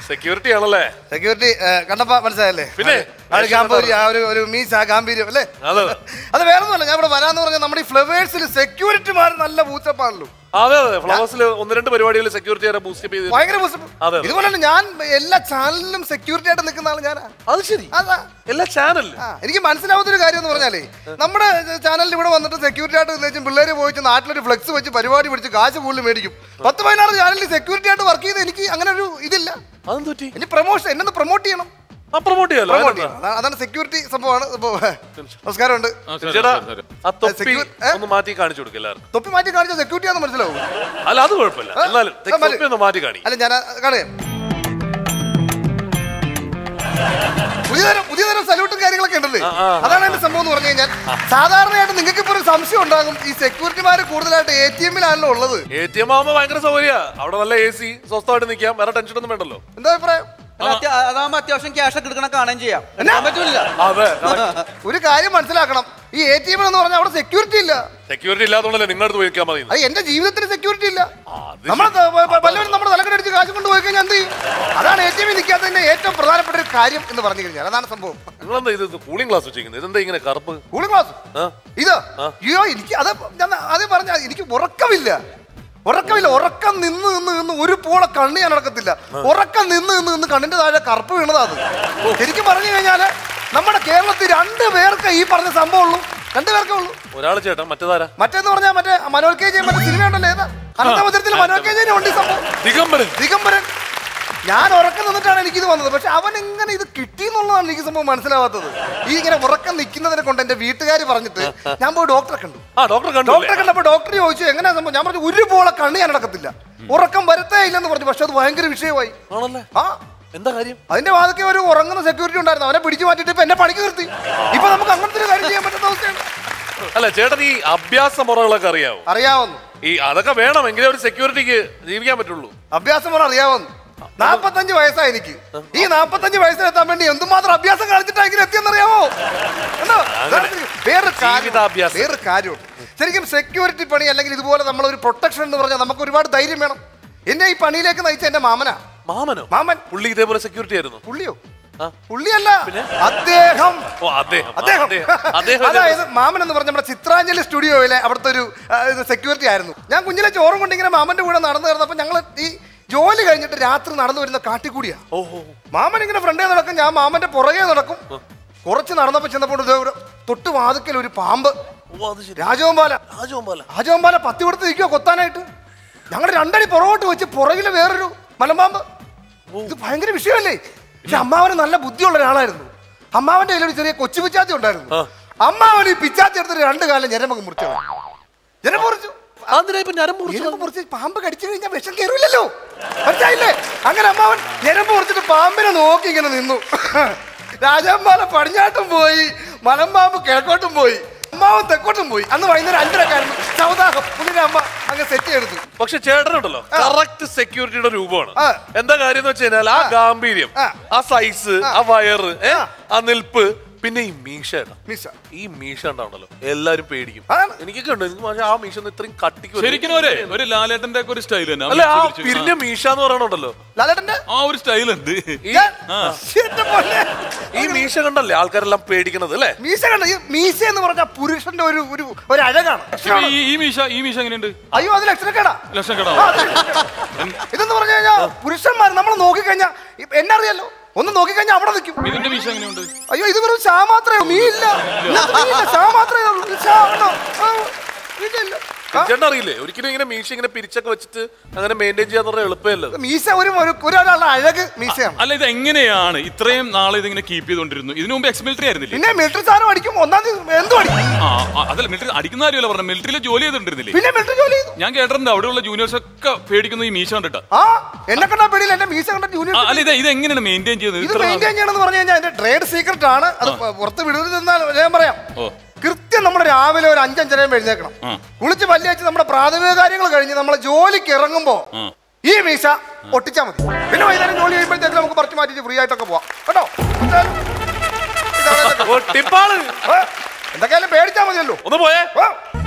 Security ആണല്ലേ security കണ്ടപ്പോ മനസ്സിലായല്ലേ പിന്നെ? ആ ഒരു ഗാംഭീര്യം ആ ഒരു ഒരു മീശ ആ ഗാംഭീര്യം അല്ലേ അതെ അത് വേറെ ഒന്നുമല്ല ഞാൻ ഇവിടെ വരാന്ന് പറഞ്ഞാൽ നമ്മുടെ ഈ ഫ്ലവേഴ്സിൽ സെക്യൂരിറ്റിമാർ നല്ല പൂച്ചപ്പാണല്ലോ അതെ അതെ ഫ്ലവേഴ്സിൽ ഒന്ന് രണ്ട് പരിപാടികൾ സെക്യൂരിറ്റി ആരെ ബൂസ്റ്റ് ചെയ്ത് ഭയങ്കര പൂച്ചപ്പ് അതെ, അതെ. ഇതുപോലെ തന്നെ ഞാൻ എല്ലാ ചാനലിലും സെക്യൂരിറ്റി ആയിട്ട് നിൽക്കുന്ന ആള് ഞാനാ അത് ശരി അതാ എല്ലാ ചാനലിലും ആ, എനിക്ക് മനസ്സിലാവാത്തൊരു കാര്യം എന്ന് പറഞ്ഞാലേ നമ്മുടെ ചാനലിൽ ഇവിടെ വന്നിട്ട് സെക്യൂരിറ്റി ആയിട്ട് നിൽക്കും പിള്ളേർ പോയിട്ട് നാട്ടിലൊരു ഫ്ലെക്സ് വെച്ച് പരിപാടി പിടിച്ച് കാശ് കൂടുതൽ മേടിക്കും പത്ത് പതിനാറ് ചാനലിൽ സെക്യൂരിറ്റി ആയിട്ട് വർക്ക് ചെയ്ത് എനിക്ക് അങ്ങനെ ഒരു ഇതില്ല അതെന്ത് പറ്റി ഇനി പ്രൊമോഷൻ എന്നെ പ്രൊമോട്ട് ചെയ്യണം ആ പ്രൊമോട്ട് ചെയ്യാലോ പ്രൊമോട്ട് അതിനെന്താ? ചെയ്യണം അതാണ്- അതാണ് സെക്യൂരിറ്റി സംഭവമാണ് ഇപ്പോ നമസ്കാരമുണ്ട് ചേട്ടാ ആ തൊപ്പി Secure- ഏ? ഒന്ന് മാറ്റി കാണിച്ചു കൊടുക്കും എല്ലാവർക്കും തൊപ്പി മാറ്റി കാണിച്ച സെക്യൂരിറ്റി ആണെന്ന് മനസ്സിലാവും അല്ല അത് കുഴപ്പമില്ല എന്നാലും ആ, മതി. തൊപ്പി ഒന്ന് മാറ്റി കാണി അല്ല ഞാൻ കാണുക പുതിയ തരം പുതിയ തരം സല്യൂട്ടും കാര്യങ്ങളൊക്കെ ഉണ്ടല്ലേ ആ, ആ. അതാണ് എന്റെ സംഭവം എന്ന് പറഞ്ഞു കഴിഞ്ഞാൽ സാധാരണയായിട്ട് നിങ്ങൾക്ക് ഇപ്പോൾ ഒരു സംശയം ഉണ്ടാകും ഈ സെക്യൂരിറ്റിമാർ കൂടുതലായിട്ട് എ ടി എമ്മിലാണല്ലോ ഉള്ളത് എ ടി എം ആവുമ്പോ ഭയങ്കര സൗകര്യ അവിടെ നല്ല എ സി സ്വസ്ഥമായിട്ട് നിൽക്കാം വേറെ ടെൻഷൻ ഒന്നും വേണ്ടല്ലോ എന്താ അഭിപ്രായം അല്ല, അത്യ- അതാകുമ്പോ അത്യാവശ്യം ക്യാഷ് ഒക്കെ എടുക്കണ കാണുകയും ചെയ്യാം എടുക്കാൻ പറ്റൂല അതെ ഒരു കാര്യം മനസ്സിലാക്കണം ഈ എ ടി എം എന്ന് പറഞ്ഞാൽ അവിടെ സെക്യൂരിറ്റി ഇല്ല സെക്യൂരിറ്റി ഇല്ലാത്തതുകൊണ്ടല്ലേ നിങ്ങളുടെ അടുത്ത് പോയിക്കാൻ മതി അത് എന്റെ ജീവിതത്തിന് സെക്യൂരിറ്റി ഇല്ല അത് നമ്മൾ പലവരും നമ്മുടെ തലക്കടിച്ച് കാശ് കൊണ്ട് പോയി കഴിഞ്ഞാൽ എന്ത് ചെയ്യും അതാണ് എ ടി എമ്മിൽ നിൽക്കാത്തതിന്റെ ഏറ്റവും പ്രധാനപ്പെട്ട ഒരു കാര്യം എന്ന് പറഞ്ഞു കഴിഞ്ഞാൽ അതാണ് സംഭവം നിങ്ങളെന്താ ഇത് കൂളിംഗ് ഗ്ലാസ് വെച്ചിരിക്കുന്നത് ഇതെന്താ ഇങ്ങനെ കറുപ്പ് കൂളിംഗ് ക്ലാസ് ആ? ഇത് അയ്യോ എനിക്ക് അത് ഞാൻ ആദ്യം പറഞ്ഞ എനിക്ക് ഉറക്കമില്ല ഉറക്കമില്ല ഉറക്കം നിന്ന് നിന്ന് നിന്ന് ഒരു പോളെ കണ്ണ് ഞാൻ നടക്കത്തില്ല ഉറക്കം നിന്ന് നിന്ന് നിന്ന് കണ്ണിന്റെ താഴെ കറുപ്പ് വീണതാ അത് ശരിക്കും പറഞ്ഞു കഴിഞ്ഞാല് നമ്മുടെ കേരളത്തിൽ രണ്ട് പേർക്ക് ഈ പറഞ്ഞ സംഭവം ഉള്ളൂ രണ്ട് പേർക്കേ ഉള്ളൂ ഒരാൾ ചേട്ടാ മറ്റേതാരാ മറ്റേന്ന് പറഞ്ഞാൽ മറ്റേ മനോൽ കെ ജയൻ മറ്റേ സിനിമ ഉണ്ടല്ലോ ഏതാ അനന്തമതിരത്തിൽ മനോൽ കെ ജയൻ ഉണ്ട് ഈ സംഭവം ദിഗംബരൻ ദിഗംബരൻ ഞാൻ ഉറക്കം നിന്നിട്ടാണ് എനിക്കിത് വന്നത് പക്ഷെ അവൻ എങ്ങനെ ഇത് കിട്ടി എന്നുള്ളതാണ് എനിക്ക് സംഭവം മനസ്സിലാവാത്തത് ഈ ഇങ്ങനെ ഉറക്കം നിൽക്കുന്നതിനെ കൊണ്ട് എന്റെ വീട്ടുകാർ പറഞ്ഞിട്ട് ഞാൻ പോയി ഡോക്ടറെ കണ്ടു ആ ഡോക്ടർ കണ്ടു ഡോക്ടറെ കണ്ടപ്പോ ഡോക്ടർ ചോദിച്ചു എങ്ങനെയാ സംഭവം ഞാൻ പറഞ്ഞു ഒരു പോളെ കണ്ണ് ഞാൻ നടക്കത്തില്ല ഉറക്കം വരത്തേ ഇല്ലെന്ന് പറഞ്ഞു പക്ഷെ അത് ഭയങ്കര വിഷയമായി ആണല്ലേ ആ എന്താ കാര്യം അതിന്റെ വാതൊക്കെ ഒരു ഉറങ്ങുന്ന സെക്യൂരിറ്റി ഉണ്ടായിരുന്നു അവനെ പിടിച്ചു മാറ്റിട്ട് ഇപ്പൊ എന്നെ പണിക്ക് നിർത്തി ഇപ്പൊ നമുക്ക് അങ്ങനത്തെ ഒരു കാര്യം ചെയ്യാൻ പറ്റുന്ന അവസ്ഥയാണ് അല്ല ചേട്ടൻ ഈ അഭ്യാസ മുറകളൊക്കെ അറിയാവോ അറിയാവുന്നു ഈ അതൊക്കെ വേണം എങ്കിലേ ഒരു സെക്യൂരിറ്റിക്ക് ജീവിക്കാൻ പറ്റുള്ളൂ അഭ്യാസം പോലെ അറിയാവുന്നു നാപ്പത്തഞ്ച് വയസ്സായി എനിക്ക് ഈ നാപ്പത്തഞ്ച് വയസ്സിലെത്താൻ വേണ്ടി എന്തുമാത്രം അഭ്യാസം കളിച്ചിട്ടാണ് എത്തിയെന്നറിയാമോ കണ്ടോ? വേറൊരു കാര്യം ജീവിതാഭ്യാസം. വേറൊരു കാര്യമുണ്ട് ശരിക്കും സെക്യൂരിറ്റി പണി അല്ലെങ്കിൽ ഇതുപോലെ നമ്മൾ ഒരു പ്രൊട്ടക്ഷൻ എന്ന് പറഞ്ഞാൽ നമുക്ക് ഒരുപാട് ധൈര്യം വേണം എന്നെ ഈ പണിയിലേക്ക് നയിച്ച എന്റെ മാമനാ മാമനോ മാമൻ പുള്ളി ഇതേപോലെ സെക്യൂരിറ്റി ആയിരുന്നു പുള്ളിയോ ആ. പുള്ളിയല്ല അദ്ദേഹം ഓ അദ്ദേഹം ആ, അദ്ദേഹം അദ്ദേഹം അതായത് മാമൻ എന്ന് പറഞ്ഞ നമ്മുടെ ചിത്രാഞ്ജലി സ്റ്റുഡിയോയിലെ അവിടുത്തെ ഒരു സെക്യൂരിറ്റി ആയിരുന്നു ഞാൻ കുഞ്ഞിലെ ചോറും കൊണ്ട് ഇങ്ങനെ മാമന്റെ കൂടെ നടന്നു കയറുന്നപ്പോൾ ഞങ്ങൾ ഈ ജോലി കഴിഞ്ഞിട്ട് രാത്രി നടന്നു വരുന്ന കാട്ടിക്കൂടിയാ ഓഹോ മാമൻ ഇങ്ങനെ ഫ്രണ്ടേ നടക്കും ഞാൻ മാമന്റെ പുറകെ നടക്കും കുറച്ച് നടന്നപ്പോൾ ചെന്നപ്പോൾ ഇതേ ഒരു തൊട്ട് വാതുക്കൽ ഒരു പാമ്പ് ഓ അത് ശരി രാജവമ്പാല രാജോമ്പാല രാജവമ്പാല പത്തി കൊടുത്ത് നിൽക്കുക കൊത്താനായിട്ട് ഞങ്ങൾ രണ്ടടി പുറകോട്ട് വെച്ച് പുറകില് വേറൊരു മലമ്പാമ്പ് ഇത് ഭയങ്കര വിഷയമല്ലേ പക്ഷെ അമ്മാവന് നല്ല ബുദ്ധിയുള്ള ഒരാളായിരുന്നു അമ്മാവന്റെ കയ്യിൽ ഒരു ചെറിയ കൊച്ചു പിച്ചാത്തി ഉണ്ടായിരുന്നു ആ. അമ്മാവൻ ഈ പിച്ചാത്തി എടുത്തിട്ട് രണ്ടു കാലം ഞരമ്പങ്ങ് മുറിച്ചു ഞരമ്പ് മുറിച്ചു അതിനാ ഇപ്പൊ ഞരം മുറിച്ചു ഞരമ്പ് മുറിച്ച് പാമ്പ് കടിച്ചു കഴിഞ്ഞാൽ വിഷം കയറില്ലല്ലോ മനസ്സിലായില്ലേ അങ്ങനെ അമ്മാവൻ ഞരമ്പ് മുറിച്ചിട്ട് പാമ്പിനെ നോക്കി ഇങ്ങനെ നിന്നു രാജാമ്പാല പടിഞ്ഞാട്ടും പോയി മലമ്പാമ്പ് കിഴക്കോട്ടും പോയി അമ്മാവൻ തെക്കോട്ടും പോയി അന്ന് വൈകുന്നേരം അഞ്ചരക്കായിരുന്നു സൗദാഹം പുള്ളിയുടെ അമ്മ അങ്ങ് സെറ്റ് ചെയ്തെടുത്തു പക്ഷെ ചേട്ടനുണ്ടല്ലോ കറക്റ്റ് സെക്യൂരിറ്റിയുടെ രൂപമാണ് ആ. എന്താ കാര്യം എന്ന് വെച്ച് കഴിഞ്ഞാൽ ആ ഗാംഭീര്യം ആ. ആ സൈസ് ആ വയറ് ഏ, ആ നിൽപ്പ് പിന്നെ ഈ മീശ ഏട്ടാ. മിസ്സ ഈ മീശ ഉണ്ടാവണല്ലോ എല്ലാരും പേടിക്കും അതാണ്. എനിക്കൊക്കെ ഉണ്ട് എനിക്ക് പക്ഷേ ആ മീശ ഒന്ന് ഇത്രയും കട്ടിക്ക് വരും. ശരിക്കും ഒരു ഒരു ലാലേട്ടന്റെ ഒക്കെ ഒരു സ്റ്റൈൽ തന്നെ അല്ല ആ പിടിച്ച് പിടിച്ച് പിരിഞ്ഞ മീശ എന്ന് പറയണുണ്ടല്ലോ ലാലേട്ടന്റെ ആ ഒരു സ്റ്റൈൽ ഉണ്ട് ഈ ഞാൻ- ആ. എന്റെ പൊന്നേ. ഈ മീശ കണ്ടല്ലേ ആൾക്കാരെല്ലാം പേടിക്കണത് അല്ലേ മീശ കണ്ട ഈ മീശ എന്ന് പറഞ്ഞ പുരുഷന്റെ ഒരു ഒരു ഒരു അഴകാണ് ഇപ്പൊ ഈ ഈ മീശ ഈ മീശ എങ്ങനെയുണ്ട് അയ്യോ അത് ലക്ഷണക്കേടാ ലക്ഷം കടാ ആ, അത് ലക്ഷണക്കേടാ. ഇതെന്ന് പറഞ്ഞു കഴിഞ്ഞാൽ പുരുഷന്മാർ നമ്മൾ നോക്കിക്കഴിഞ്ഞാൽ എന്നെ അറിയാലോ ഒന്ന് നോക്കിക്കഴിഞ്ഞാൽ അവിടെ നിൽക്കും ഇതിന്റെ മീശ എങ്ങനെയുണ്ട് അയ്യോ ഇത് വെറും ചാ മാത്രമേ ഉള്ളൂ. മീ ഇല്ല ഇതിനകത്ത് മീ ഇല്ല ചാ മാത്രമേ ഉള്ളൂ ഇത് ചാ ആണോ ആ, ഇല്ല ഇല്ല ആ, ചേട്ടൻ അറിയില്ലേ ഒരിക്കലും ഇങ്ങനെ മീശ ഇങ്ങനെ പിരിച്ചൊക്കെ വെച്ചിട്ട് അങ്ങനെ മെയിൻറ്റെയിൻ ചെയ്യാന്ന് പറഞ്ഞാൽ എളുപ്പമല്ല അത്. മീശ ഒരു ഒരു- ഒരാളുടെ അഴക് മീശയാണ് അല്ല ഇത് എങ്ങനെയാണ് ഇത്രയും നാളെ ഇതിങ്ങനെ കീപ്പ് ചെയ്തോണ്ടിരുന്നു ഇതിനു മുമ്പ് എക്സ് മിലിറ്ററി ആയിരുന്നില്ലേ പിന്നെ മിലിറ്ററി സാധനം അടിക്കും ഒന്നാം തീയതി എന്തും അടിക്കും ആ ആ, അതല്ല മിലിറ്ററി അടിക്കുന്ന കാര്യമല്ല പറഞ്ഞു മിലിറ്ററിയിൽ ജോലി ചെയ്തിട്ടുണ്ടിരുന്നില്ലേ പിന്നെ മിലിറ്ററി ജോലി ചെയ്തു ഞാൻ കേട്ടിട്ടുണ്ട് അവിടെയുള്ള ജൂനിയേഴ്സ് ഒക്കെ പേടിക്കുന്ന ഈ മീശ കണ്ടിട്ടാ ആ എന്നെ കണ്ടാ പേടിയില്ല എന്റെ മീശ കണ്ട ആ, ജൂനിയർ അല്ല ഇത് ഇത് എങ്ങനെയാണ് മെയിൻറ്റെയിൻ ചെയ്യുന്നത് ഇത് ഇത്ര നാള്? മെയിൻറ്റെയിൻ ചെയ്യണമെന്ന് പറഞ്ഞു കഴിഞ്ഞാൽ അതിന്റെ ട്രേഡ് സീക്രട്ട് ആണ് അത് പുറത്ത് വിടരുതെന്നാൽ ഞാൻ പറയാം ഓ കൃത്യം നമ്മൾ രാവിലെ ഒരു അഞ്ചഞ്ചരയും എഴുന്നേക്കണം ആ. കുളിച്ച് പല്ല് വെച്ച് നമ്മുടെ പ്രാഥമിക കാര്യങ്ങൾ കഴിഞ്ഞ് നമ്മൾ ജോലിക്ക് ഇറങ്ങുമ്പോ ആ. ഈ മീശ ഒട്ടിച്ചാ മതി പിന്നെ വൈകുന്നേരം ജോലി കഴിയുമ്പോഴത്തേക്ക് നമുക്ക് പറിച്ചു മാറ്റിച്ച് ഫ്രീ ആയിട്ടൊക്കെ പോവാം കേട്ടോ എന്തായാലും ഇതാണ് ഇതൊക്കെ. ഓ, ടിപ്പാള് ഏ, എന്തൊക്കെയായാലും പേടിച്ചാ മതിയല്ലോ ഒന്ന് പോയേ ഏ,